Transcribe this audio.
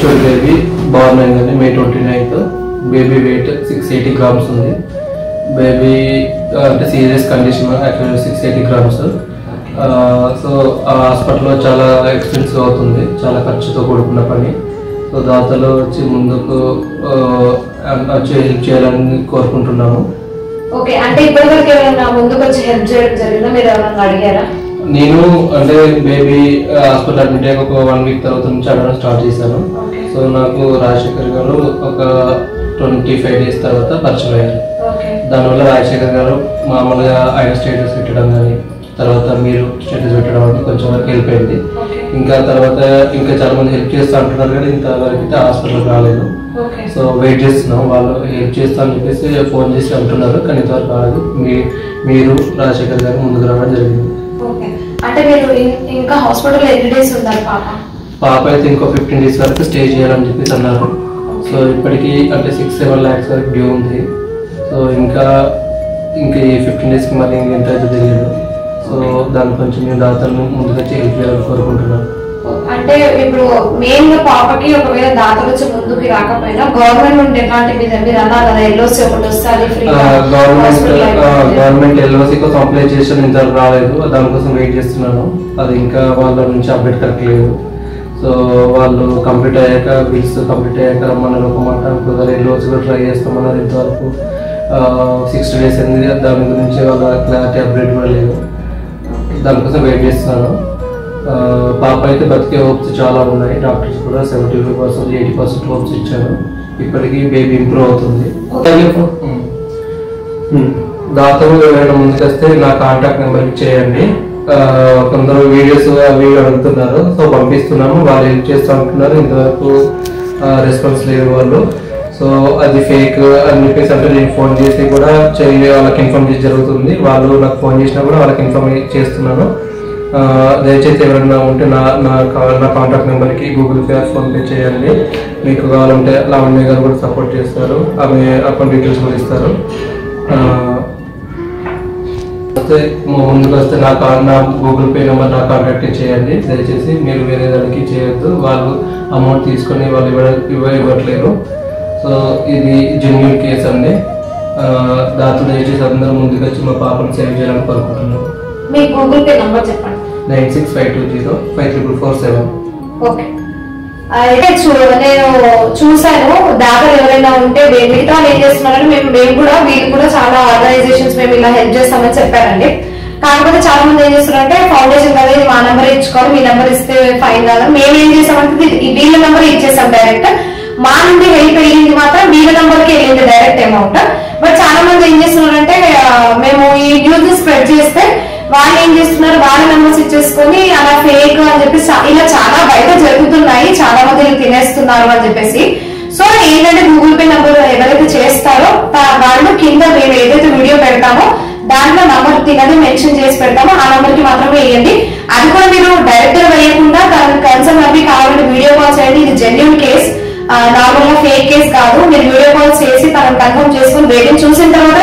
Mature baby born అయిందండి May twenty ninth baby weight six eighty grams ఉంది baby అంటే serious condition actually six eighty grams so ఆ హాస్పిటల్లో చాలా expensive అవుతుంది చాలా ఖర్చుతో కూడుకున్న పని సో దాతలో వచ్చి ముందుకు ఆ, వచ్చి హెల్ప్ చేయాలని కోరుకుంటున్నాము ఓకే అంటే ఇప్పటివరకు ఎవరైనా ముందుకు వచ్చి హెల్ప్ చేయడం జరిగిందా మీరు ఎవరైనా అడిగారా నేను అంటే బేబీ హాస్పిటల్ అడ్మిట్ అయ్యాక ఒక వన్ వీక్ తర్వాత నుంచి అడగడం స్టార్ట్ చేశాను ఓకే సో నాకు రాజశేఖర్ గారు ఒక ట్వంటీ ఫైవ్ డేస్ తర్వాత పరిచయం అయ్యారు ఓకే దానివల్ల రాజశేఖర్ గారు మామూలుగా ఆయన స్టేటస్ పెట్టడం కానీ తర్వాత మీరు స్టేటస్ పెట్టడం అనేది కొంచెం వరకు హెల్ప్ అయింది ఓకే ఇంకా తర్వాత ఇంకా చాలా మంది హెల్ప్ చేస్తూ అంటున్నారు కానీ ఇంతవరకు అయితే హాస్పిటల్కి రాలేదు ఓకే సో వెయిట్ చేస్తున్నాం వాళ్ళు హెల్ప్ చేస్తా అని చెప్పేసి ఫోన్ చేసి అంటున్నారు కానీ ఇంతవరకు రాలేదు మీ మీరు రాజశేఖర్ గారు ముందుకు రావడం జరిగింది ఓకే అంటే మీరు ఇం- ఇంకా హాస్పిటల్ ఎన్ని డేస్ ఉన్నారు పాప పాప అయితే ఇంకో ఫిఫ్టీన్ డేస్ వరకు స్టే చేయాలని చెప్పేసి అన్నారు సో ఇప్పటికీ అంటే సిక్స్ సెవెన్ ల్యాక్స్ వరకు డ్యూ ఉంది సో ఇంకా ఇంకా ఈ ఫిఫ్టీన్ డేస్కి మరి ఇంకెంత అయితే తెలియదు సో దాని కొంచెం మేము దాతలను ముందుగా హెల్ప్ చేయాలని కోరుకుంటున్నాను అంటే ఇప్పుడు మెయిన్ గా పాపకి ఒకవేళ దాతలు వచ్చి ముందుకి రాకపోయినా గవర్నమెంట్ నుండి ఎట్లాంటి మీద మీరు అన్నారు కదా ఎల్ఓసి ఒకటి వస్తుంది ఫ్రీ గవర్నమెంట్ గవర్నమెంట్ ఎల్ఓసి కోసం అప్లై చేసాను ఇంతవరకు రాలేదు దానికోసం వెయిట్ చేస్తున్నాను అది ఇంకా వాళ్ళ నుంచి అప్డేట్ కట్టలేదు సో వాళ్ళు కంప్లీట్ అయ్యాక బిల్స్ కంప్లీట్ అయ్యాక రమ్మన్నారు ఒక మాట అనుకోదారు ఎల్ఓసి కూడా ట్రై చేస్తామన్నారు ఇంతవరకు సిక్స్టీ డేస్ అయింది దాని గురించి వాళ్ళ క్లారిటీ అప్డేట్ కూడా లేదు దానికోసం వెయిట్ చేస్తున్నాను ఆ, పాప అయితే బతికే హోప్స్ చాలా ఉన్నాయి డాక్టర్స్ కూడా seventy five percent eighty percent hopes ఇచ్చారు ఇప్పటికీ బేబీ ఇంప్రూవ్ అవుతుంది ఉమ్. ఉమ్. దాతలు ఎవరైనా ముందుకొస్తే నా కాంటాక్ట్ నెంబర్ చేయండి ఆ, కొందరు వీడియోస్ అవి ఇవి అడుగుతున్నారు సో పంపిస్తున్నాము వాళ్ళు హెల్ప్ చేస్తూ ఉంటున్నారు ఇంతవరకు రెస్పాన్స్ లేదు వాళ్ళు సో అది ఫేక్ అని చెప్పేసి అంటే నేను ఫోన్ చేసి కూడా చేయ వాళ్ళకి ఇన్ఫార్మ్ చేసి జరుగుతుంది వాళ్ళు నాకు ఫోన్ చేసినా కూడా వాళ్ళకి ఇన్ఫార్మ్ చేస్తున్నాను ఆ, దయచేసి ఎవరైనా ఉంటే నా నా కా- నా కాంటాక్ట్ నెంబర్కి గూగుల్ పే ఫోన్పే చేయండి మీకు కావాలంటే లావణ్య గారు కూడా సపోర్ట్ చేస్తారు ఆమె అకౌంట్ డీటెయిల్స్ కూడా ఇస్తారు ఆ, వస్తే ము- ముందుకు వస్తే నా కా- నా గూగుల్ పే నెంబర్ నా కాంటాక్ట్ చేయండి దయచేసి మీరు వేరే దానికి చేయొద్దు వాళ్ళు అమౌంట్ తీసుకొని వాళ్ళు ఇవ్వ ఇవ్వ ఇవ్వట్లేరు సో ఇది జెన్యున్ కేసు అండి ఆ, దాంతో దయచేసి అందరూ ముందుకు వచ్చి మా పాపను సేవ్ చేయాలని కోరుకుంటున్నాను మీ గూగుల్ పే నంబర్ చెప్పండి nine six five two zero five triple four seven okay అయితే చూ నేను చూసాను దాతలు ఎవరైనా ఉంటే వే- మిగతా వాళ్ళు ఏం చేస్తున్నారంటే మేము మేము కూడా వీళ్ళు కూడా చాలా ఆర్గనైజేషన్స్ మేము ఇలా హెల్ప్ చేస్తామని చెప్పారండి కాకపోతే చాలా మంది ఏం చేస్తున్నారంటే ఫౌండేషన్ కదా ఇది మా నెంబర్ ఇచ్చుకోవాలి మీ నెంబర్ ఇస్తే ఫైన్ కాదు మేము ఏం చేసామంటే ఇది- ఈ వీళ్ళ నెంబర్ ఇచ్చేసాం డైరెక్ట్ మా నుండి వెళ్ళి వెళ్ళింది మాత్రం వీళ్ళ నెంబర్ కి వెళ్ళింది డైరెక్ట్ అమౌంట్ బట్ చాలా మంది ఏం చేస్తున్నారంటే ఆ, మేము ఈ న్యూస్ స్ప్రెడ్ చేస్తే వాళ్ళు ఏం చేస్తున్నారు వాళ్ళ నెంబర్స్ ఇచ్చేసుకొని అలా ఫేక్ అని చెప్పి చా- ఇలా చాలా బయట జరుగుతున్నాయి చాలా మంది ఇలా తినేస్తున్నారు అని చెప్పేసి సో ఏంటంటే గూగుల్ పే నెంబర్ ఎవరైతే చేస్తారో తా- వాళ్ళు కింద మేము ఏదైతే వీడియో పెడతామో దాంట్లో నంబర్ తినది మెన్షన్ చేసి పెడతామో ఆ నంబర్ కి మాత్రమే వేయండి అది కూడా మీరు డైరెక్ట్ గా వేయకుండా కన్సర్న్ అవి కావాలంటే వీడియో కాల్ చేయండి ఇది జెన్యున్ కేస్ నార్మల్ గా ఫేక్ కేస్ కాదు మీరు వీడియో కాల్ చేసి తనను కన్ఫర్మ్ చేసుకుని రేటింగ్ చూసిన తర్వాత